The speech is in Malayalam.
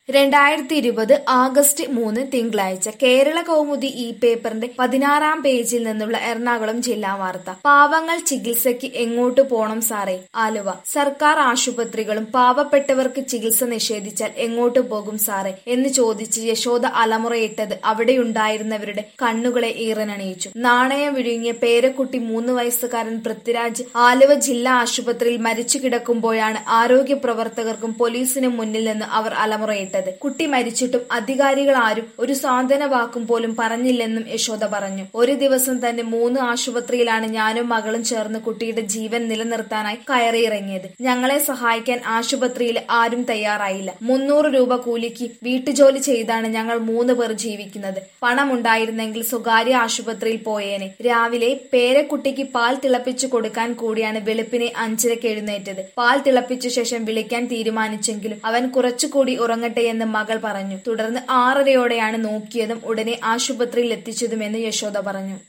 രണ്ടായിരത്തി ഇരുപത് ആഗസ്റ്റ് മൂന്ന് തിങ്കളാഴ്ച കേരള കൗമുദി ഈ പേപ്പറിന്റെ പതിനാറാം പേജിൽ നിന്നുള്ള എറണാകുളം ജില്ലാ വാർത്ത പാവങ്ങൾ ചികിത്സയ്ക്ക് എങ്ങോട്ട് പോണം സാറേ ആലുവ സർക്കാർ ആശുപത്രികളും പാവപ്പെട്ടവർക്ക് ചികിത്സ നിഷേധിച്ചാൽ എങ്ങോട്ട് പോകും സാറേ എന്ന് ചോദിച്ച് യശോദ അലമുറയിട്ടത് അവിടെയുണ്ടായിരുന്നവരുടെ കണ്ണുകളെ ഈറനണിയിച്ചു നാണയം വിഴുങ്ങിയ പേരക്കുട്ടി മൂന്ന് വയസ്സുകാരൻ പൃഥ്വിരാജ് ആലുവ ജില്ലാ ആശുപത്രിയിൽ മരിച്ചു കിടക്കുമ്പോഴാണ് ആരോഗ്യ പ്രവർത്തകർക്കും പോലീസിനും മുന്നിൽ നിന്ന് അവർ അലമുറയിട്ടത് കുട്ടി മരിച്ചിട്ടും അധികാരികൾ ആരും ഒരു സാന്ത്വന വാക്കും പോലും പറഞ്ഞില്ലെന്നും യശോദ പറഞ്ഞു ഒരു ദിവസം തന്നെ മൂന്ന് ആശുപത്രിയിലാണ് ഞാനും മകളും ചേർന്ന് കുട്ടിയുടെ ജീവൻ നിലനിർത്താനായി കയറിയിറങ്ങിയത് ഞങ്ങളെ സഹായിക്കാൻ ആശുപത്രിയിൽ ആരും തയ്യാറായില്ല മുന്നൂറ് രൂപ കൂലിക്ക് വീട്ടുജോലി ചെയ്താണ് ഞങ്ങൾ മൂന്ന് പേർ ജീവിക്കുന്നത് പണമുണ്ടായിരുന്നെങ്കിൽ സ്വകാര്യ ആശുപത്രിയിൽ പോയേനെ രാവിലെ പേരക്കുട്ടിക്ക് പാൽ തിളപ്പിച്ചു കൊടുക്കാൻ കൂടിയാണ് വെളുപ്പിനെ അഞ്ചരക്ക് എഴുന്നേറ്റത് പാൽ തിളപ്പിച്ച ശേഷം വിളിക്കാൻ തീരുമാനിച്ചെങ്കിലും അവൻ കുറച്ചുകൂടി ഉറങ്ങട്ടെ എന്ന് മകൾ പറഞ്ഞു തുടർന്ന് ആറരയോടെയാണ് നോക്കിയതും ഉടനെ ആശുപത്രിയിൽ എത്തിച്ചതുമെന്ന് യശോദ പറഞ്ഞു